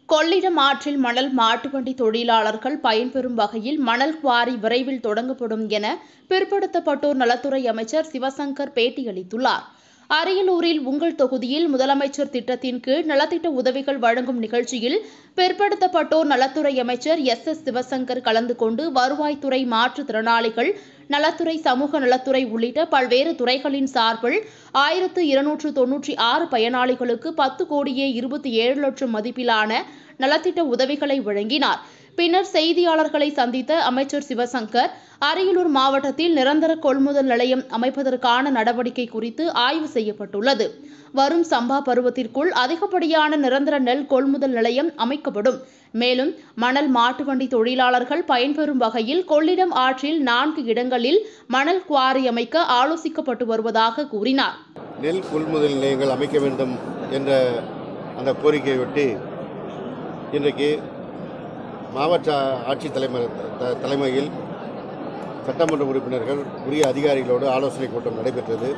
கொள்ளிடம் ஆற்றில் மணல் மாட்டுவண்டி தொழிலாளர்கள் பயன்பெறும் வகையில் மணல் குவாரி விரைவில் தொடங்கப்படும் என பிற்படுத்தப்பட்டோர் நலத்துறை அமைச்சர் சிவசங்கர் பேட்டியளித்துள்ளார் அரியலூரில் உங்கள் தொகுதியில் முதலமைச்சர் திட்டத்தின் கீழ் நலத்திட்ட உதவிகள் வழங்கும் நிகழ்ச்சியில் பிற்படுத்தப்பட்டோர் நலத்துறை அமைச்சர் எஸ் எஸ் சிவசங்கர் கலந்து கொண்டு வருவாய்த்துறை மாற்றுத்திறனாளிகள் நலத்துறை சமூக நலத்துறை உள்ளிட்ட பல்வேறு துறைகளின் சார்பில் ஆயிரத்து இருநூற்று தொன்னூற்றி ஆறு பயனாளிகளுக்கு பத்து கோடியே இருபத்தி ஏழு லட்சம் மதிப்பிலான நலத்திட்ட உதவிகளை வழங்கினார் பின்னர் செய்தியாளர்களை சந்தித்த அமைச்சர் சிவசங்கர் அரியலூர் மாவட்டத்தில் நிரந்தர கொள்முதல் நிலையம் அமைப்பதற்கான நடவடிக்கை குறித்து ஆய்வு செய்யப்பட்டுள்ளது வரும் சம்பா பருவத்திற்குள் அதிகப்படியான நிரந்தர நெல் கொள்முதல் நிலையம் அமைக்கப்படும் மேலும் மணல் மாட்டுவண்டி தொழிலாளர்கள் பயன்பெறும் வகையில் கொள்ளிடம் ஆற்றில் நான்கு இடங்களில் மணல் குவாரி அமைக்க ஆலோசிக்கப்பட்டு வருவதாக கூறினார் நெல் கொள்முதல் நிலையங்கள் அமைக்க வேண்டும் என்ற அந்த கோரிக்கையொட்டி இன்றைக்கு மாவட்ட ஆட்சித் தலைமை த- தலைமையில் சட்டமன்ற உறுப்பினர்கள் உரிய அதிகாரிகளோடு ஆலோசனை கூட்டம் நடைபெற்றது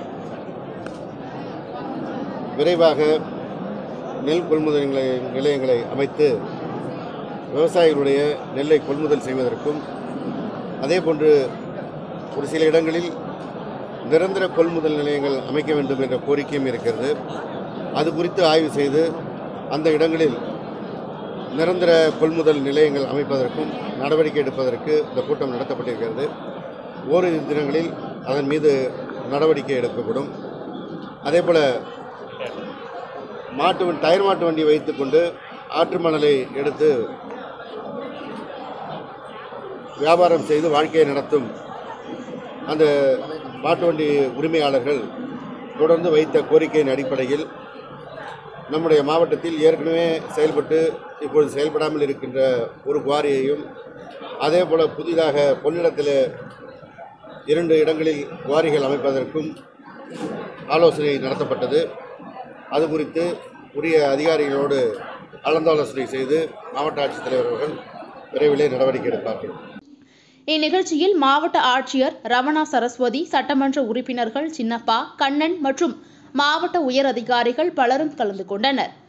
விரைவாக நெல் கொள்முதல் நிலைய- நிலையங்களை அமைத்து விவசாயிகளுடைய நெல்லை கொள்முதல் செய்வதற்கும் அதேபோன்று ஒரு சில இடங்களில் நிரந்தர கொள்முதல் நிலையங்கள் அமைக்க வேண்டும் என்ற கோரிக்கையும் இருக்கிறது அது குறித்து ஆய்வு செய்து அந்த இடங்களில் நிரந்தர கொள்முதல் நிலையங்கள் அமைப்பதற்கும் நடவடிக்கை எடுப்பதற்கு இந்த கூட்டம் நடத்தப்பட்டிருக்கிறது ஓரிரு தினங்களில் அதன் மீது நடவடிக்கை எடுக்கப்படும் அதேபோல் மாட்டு வண்டி- டயர் மாட்டு வண்டி வைத்துக்கொண்டு ஆற்று மணலை எடுத்து வியாபாரம் செய்து வாழ்க்கையை நடத்தும் அந்த மாட்டு வண்டி உரிமையாளர்கள் தொடர்ந்து வைத்த கோரிக்கையின் அடிப்படையில் நம்முடைய மாவட்டத்தில் ஏற்கனவே செயல்பட்டு இப்பொழுது செயல்படாமல் இருக்கின்ற ஒரு குவாரியையும் அதே போல் புதிதாக கொள்ளிடத்தில் இரண்டு இடங்களில் குவாரிகள் அமைப்பதற்கும் ஆலோசனை நடத்தப்பட்டது அது குறித்து உரிய அதிகாரிகளோடு கலந்தாலோசனை செய்து மாவட்ட ஆட்சித்தலைவர் அவர்கள் விரைவிலே நடவடிக்கை எடுப்பார்கள் இந்நிகழ்ச்சியில் மாவட்ட ஆட்சியர் ரமணா சரஸ்வதி சட்டமன்ற உறுப்பினர்கள் சின்னப்பா கண்ணன் மற்றும் மாவட்ட உயர் அதிகாரிகள் பலரும் கலந்து கொண்டனர்